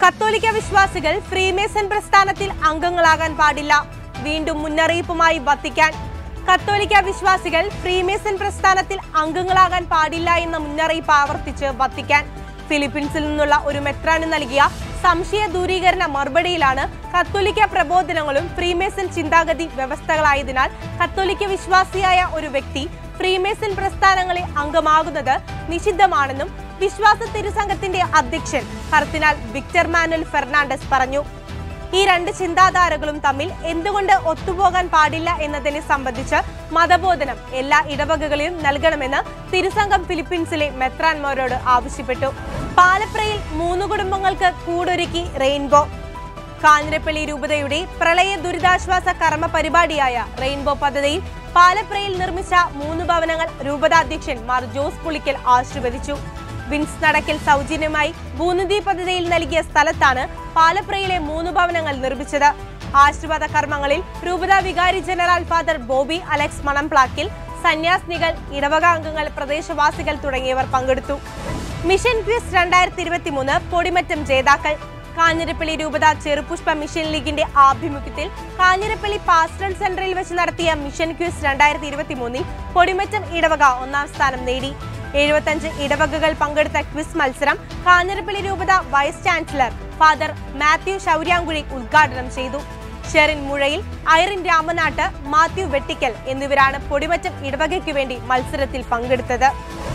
കത്തോലിക്ക വിശ്വാസികൾ ഫ്രീമേസൺ പ്രസ്ഥാനത്തിൽ അംഗങ്ങളാകാൻ പാടില്ല വീണ്ടും മുന്നറിയിപ്പുമായി വത്തിക്കാൻ കത്തോലിക്ക വിശ്വാസികൾ ഫ്രീമേസൺ പ്രസ്ഥാനത്തിൽ അംഗങ്ങളാകാൻ പാടില്ല എന്ന മുന്നറിയിപ്പ് ആവർത്തിച്ച് വത്തിക്കാൻ ഫിലിപ്പീൻസിൽ നിന്നുള്ള ഒരു മെത്രാന് നൽകിയ സംശയ ദൂരീകരണ മറുപടിയിലാണ് കത്തോലിക്ക പ്രബോധനങ്ങളും ഫ്രീമേസൺ ചിന്താഗതി വ്യവസ്ഥകളായതിനാൽ കത്തോലിക്ക വിശ്വാസിയായ ഒരു വ്യക്തി ഫ്രീമേസൺ പ്രസ്ഥാനങ്ങളെ അംഗമാകുന്നത് നിഷിദ്ധമാണെന്നും വിശ്വാസ തിരുസംഘത്തിന്റെ അധ്യക്ഷൻ കർദിനാൾ വിക്ടർ മാനുൽ ഫെർണാണ്ടസ് പറഞ്ഞു ഈ രണ്ട് ചിന്താധാരകളും തമ്മിൽ എന്തുകൊണ്ട് ഒത്തുപോകാൻ പാടില്ല എന്നതിനെ സംബന്ധിച്ച് മതബോധനം എല്ലാ ഇടവകകളിലും നൽകണമെന്ന് തിരുസംഘം ഫിലിപ്പീൻസിലെ മെത്രാൻമാരോട് ആവശ്യപ്പെട്ടു പാലപ്രയിൽ മൂന്ന് കുടുംബങ്ങൾക്ക് കൂടൊരുക്കി റെയിൻബോ കാഞ്ഞിരപ്പള്ളി രൂപതയുടെ പ്രളയ ദുരിതാശ്വാസ കർമ്മ പരിപാടിയായ റെയിൻബോ പദ്ധതിയിൽ പാലപ്രയിൽ നിർമ്മിച്ച മൂന്ന് ഭവനങ്ങൾ രൂപതാധ്യക്ഷൻ മാർ ജോസ് പുളിക്കൽ ആശീർവദിച്ചു വിൻസ് നടക്കൽ സൗജന്യമായി ഭൂനിധി പദ്ധതിയിൽ നൽകിയ സ്ഥലത്താണ് പാലപ്രയിലെ മൂന്ന് ഭവനങ്ങൾ നിർമ്മിച്ചത് ആശീർവാദ കർമ്മങ്ങളിൽ രൂപത വികാരി ജനറൽ ഫാദർ ബോബി അലക്സ് മണംപ്ലാക്കിൽ സന്യാസിനികൾ ഇടവക അംഗങ്ങൾ പ്രദേശവാസികൾ തുടങ്ങിയവർ പങ്കെടുത്തു മിഷൻ ക്വിസ് രണ്ടായിരത്തി ഇരുപത്തി മൂന്ന് പൊടിമറ്റം ജേതാക്കൾ കാഞ്ഞിരപ്പള്ളി രൂപത ചെറുപുഷ്പ മിഷൻ ലീഗിന്റെ ആഭിമുഖ്യത്തിൽ കാഞ്ഞിരപ്പള്ളി പാസ്റ്റൽ സെന്ററിൽ വെച്ച് നടത്തിയ മിഷൻ ക്വിസ് രണ്ടായിരത്തി ഇരുപത്തി മൂന്നിൽ പൊടിമറ്റം ഇടവക ഒന്നാം സ്ഥാനം നേടി എഴുപത്തഞ്ച് ഇടവകകൾ പങ്കെടുത്ത ക്വിസ് മത്സരം കാഞ്ഞിരപ്പള്ളി രൂപത vice chancellor father Mathew Shauryamkuzhi ഉദ്ഘാടനം ചെയ്തു ഷെറിൻ മുഴയിൽ ഐറിൻ രാമനാട്ട് മാത്യു വെട്ടിക്കൽ എന്നിവരാണ് പൊടിമറ്റം ഇടവകയ്ക്ക് വേണ്ടി മത്സരത്തിൽ പങ്കെടുത്തത്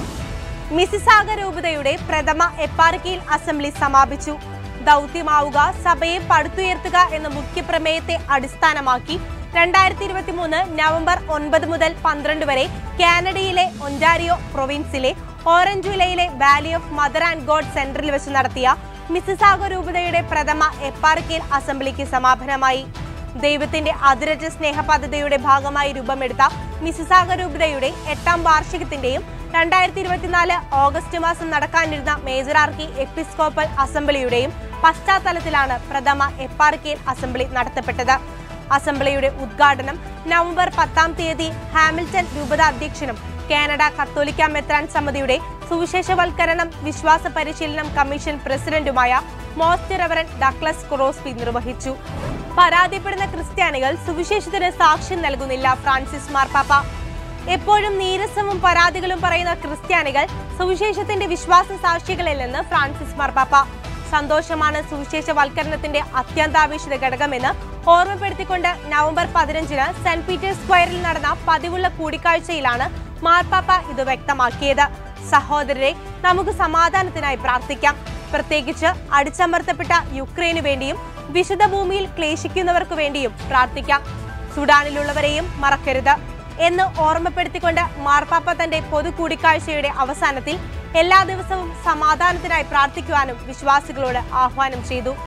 മിസിസാഗ രൂപതയുടെ പ്രഥമ എപ്പാർക്കിയിൽ അസംബ്ലി സമാപിച്ചു ദൗത്യമാവുക സഭയെ പടുത്തുയർത്തുക എന്ന മുഖ്യപ്രമേയത്തെ അടിസ്ഥാനമാക്കി രണ്ടായിരത്തി ഇരുപത്തി മൂന്ന് നവംബർ ഒൻപത് മുതൽ പന്ത്രണ്ട് വരെ കാനഡയിലെ ഒൻറ്റാരിയോ പ്രൊവിൻസിലെ ഓറഞ്ച് വിലയിലെ Valley of Mother and God സെന്ററിൽ വെച്ച് നടത്തിയ മിസിസാഗ രൂപതയുടെ പ്രഥമ എപ്പാർക്കിയൽ അസംബ്ലിക്ക് സമാപനമായി ദൈവത്തിന്റെ അതിരറ്റ സ്നേഹ പദ്ധതിയുടെ ഭാഗമായി രൂപമെടുത്ത മിസിസാഗ രൂപതയുടെ എട്ടാം വാർഷികത്തിന്റെയും രണ്ടായിരത്തി ഇരുപത്തിനാല് ഓഗസ്റ്റ് മാസം നടക്കാനിരുന്ന മേജർ ആർക്കി എപ്പിസ്കോപ്പൽ അസംബ്ലിയുടെയും പശ്ചാത്തലത്തിലാണ് പ്രഥമ എപ്പാർക്കിയൽ അസംബ്ലി നടത്തപ്പെട്ടത് അസംബ്ലിയുടെ ഉദ്ഘാടനം നവംബർ പത്താം തീയതി ഹാമിൽട്ടൺ രൂപത അധ്യക്ഷനും കാനഡ കത്തോലിക്ക മെത്രാൻ സമിതിയുടെ സുവിശേഷവൽക്കരണം വിശ്വാസ പരിശീലനം കമ്മീഷൻ പ്രസിഡന്റുമായ മോസ്റ്റ് റെവറൻ ഡക്ലസ് ക്രോസ്ബി നിർവഹിച്ചു പരാതിപ്പെടുന്ന ക്രിസ്ത്യാനികൾ സുവിശേഷത്തിന് സാക്ഷ്യം നൽകുന്നില്ല ഫ്രാൻസിസ് മാർപ്പാപ്പ എപ്പോഴും നീരസവും പരാതികളും പറയുന്ന ക്രിസ്ത്യാനികൾ സുവിശേഷത്തിന്റെ വിശ്വാസ സാക്ഷികളില്ലെന്ന് ഫ്രാൻസിസ് മാർപ്പാപ്പ സന്തോഷമാണ് സുവിശേഷവൽക്കരണത്തിന്റെ അത്യന്താപേക്ഷിത ഘടകമെന്ന് ഓർമ്മപ്പെടുത്തിക്കൊണ്ട് നവംബർ പതിനഞ്ചിന് സെന്റ് പീറ്റേഴ്സ് സ്ക്വയറിൽ നടന്ന പതിവുള്ള കൂടിക്കാഴ്ചയിലാണ് മാർപ്പാപ്പ ഇത് വ്യക്തമാക്കിയത് സഹോദരരെ നമുക്ക് സമാധാനത്തിനായി പ്രാർത്ഥിക്കാം പ്രത്യേകിച്ച് അടിച്ചമർത്തപ്പെട്ട യുക്രൈനു വേണ്ടിയും വിശുദ്ധ ഭൂമിയിൽ ക്ലേശിക്കുന്നവർക്ക് വേണ്ടിയും പ്രാർത്ഥിക്കാം സുഡാനിലുള്ളവരെയും മറക്കരുത് എന്ന് ഓർമ്മപ്പെടുത്തിക്കൊണ്ട് മാർപ്പാപ്പ തന്റെ പൊതു കൂടിക്കാഴ്ചയുടെ അവസാനത്തിൽ എല്ലാ ദിവസവും സമാധാനത്തിനായി പ്രാർത്ഥിക്കുവാനും വിശ്വാസികളോട് ആഹ്വാനം ചെയ്തു